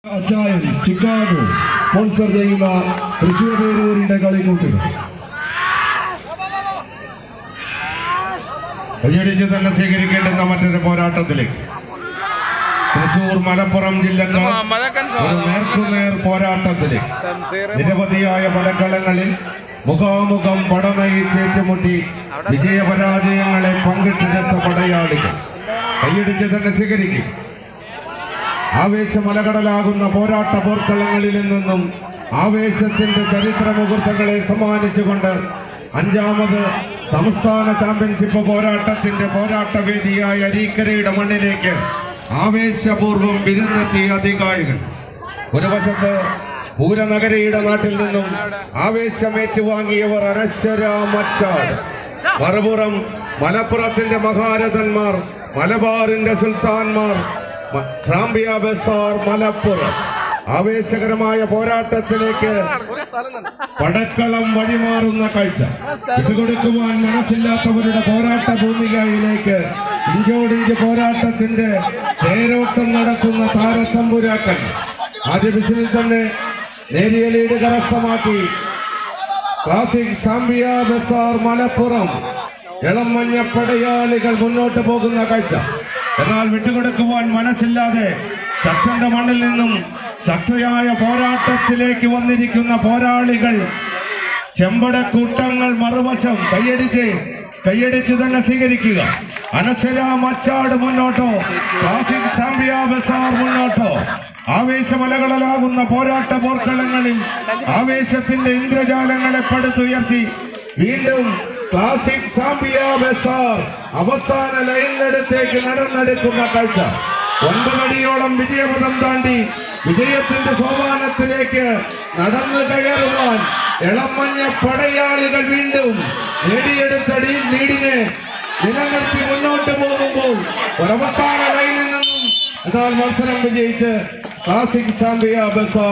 അച്ചായൻ Chicago sponsor ചെയ്യുന്ന തൃശൂർ പേരൂരിന്റെ കളിക്കൂട്ടുകൾ കൈയടിച്ച് തന്നെ സ്വീകരിക്കേണ്ടുന്ന മറ്റൊരു പോരാട്ടത്തിലേക്ക് തൃശൂർ മലപ്പുറം ജില്ലകൾ ഒരു നേർക്കുനേർ പോരാട്ടത്തിലേക്ക് നിരവധിയായ പലകളങ്ങളിൽ മുഖാമുഖം പടനയിച്ച് ഏറ്റുമുട്ടി വിജയപരാജയങ്ങളെ പങ്കിട്ടെടുത്ത പടയാളികൾ കൈയടിച്ച് തന്നെ സ്വീകരിക്കും ആവേശമലകടലാകുന്ന പോരാട്ട പോർക്കളങ്ങളിൽ നിന്നും ആവേശത്തിന്റെ ചരിത്ര മുഹൂർത്തങ്ങളെ സമ്മാനിച്ചുകൊണ്ട് അഞ്ചാമത് സംസ്ഥാന ചാമ്പ്യൻഷിപ്പ് പോരാട്ടത്തിന്റെ പോരാട്ടവേദിയായ അരീക്കരയുടെ മണ്ണിലേക്ക് ആവേശപൂർവ്വം വിരുന്നെത്തിയ അധികാരികൾ ഒരു വശത്ത് പൂരനഗരിയുടെ നാട്ടിൽ നിന്നും ആവേശമേറ്റുവാങ്ങിയവർ അനശ്വരാമച്ചാട് മറുപുറം മലപ്പുറത്തിന്റെ മഹാരഥന്മാർ മലബാറിന്റെ സുൽത്താൻമാർ മ- സാംബിയ ബസാർ മലപ്പുറം ആവേശകരമായ പോരാട്ടത്തിലേക്ക് പടക്കളം വഴിമാറുന്ന കാഴ്ച വിട്ടുകൊടുക്കുവാൻ മനസ്സില്ലാത്തവരുടെ പോരാട്ട ഭൂമികയിലേക്ക് ഇഞ്ചോടിഞ്ച് പോരാട്ടത്തിന്റെ തേരോട്ടം നടക്കുന്ന താരത്തമ്പുരാക്കൻ ആദ്യ ബിസിനിൽ തന്നെ നേരിയ ലീഡ് കരസ്ഥമാക്കി ക്ലാസിക് സാംബിയ ബസാർ മലപ്പുറം ഇളം മഞ്ഞ പടയാളികൾ മുന്നോട്ട് പോകുന്ന കാഴ്ച എന്നാൽ വിട്ടുകൊടുക്കുവാൻ മനസ്സില്ലാതെ ശക്തന്റെ മണ്ണിൽ നിന്നും ശക്തയായ പോരാട്ടത്തിലേക്ക് വന്നിരിക്കുന്ന പോരാളികൾ ചെമ്പടക്കൂട്ടങ്ങൾ മറുവശം കൈയടിച്ച് കൈയടിച്ച് തന്നെ സ്വീകരിക്കുക അനശ്വര മച്ചാട് മുന്നോട്ടോ ക്ലാസിക് സാമ്പിയ ബസാർ മുന്നോട്ടോ ആവേശമലകളാകുന്ന പോരാട്ട പോർക്കളങ്ങളിൽ ആവേശത്തിന്റെ ഇന്ദ്രജാലങ്ങളെ പടുത്തുയർത്തി വീണ്ടും ക്ലാസിക് സാമ്പിയ ബസാർ അവസാന ലൈനിനടുത്തേക്ക് നടന്നെടുക്കുന്ന കാഴ്ച ഒൻപതടിയോളം വിജയപഥം താണ്ടി വിജയത്തിന്റെ സോപാനത്തിലേക്ക് നടന്നു കയറുവാൻ ഇളമഞ്ഞ പടയാളികൾ വീണ്ടും നേടിയെടുത്ത ഡീ- ലീഡിനെ നിലനിർത്തി മുന്നോട്ട് പോകുമ്പോൾ ഒരവസാന ലൈനിൽ നിന്നും എന്നാൽ മത്സരം വിജയിച്ച് ക്ലാസിക് സാമ്പിയ ബസാർ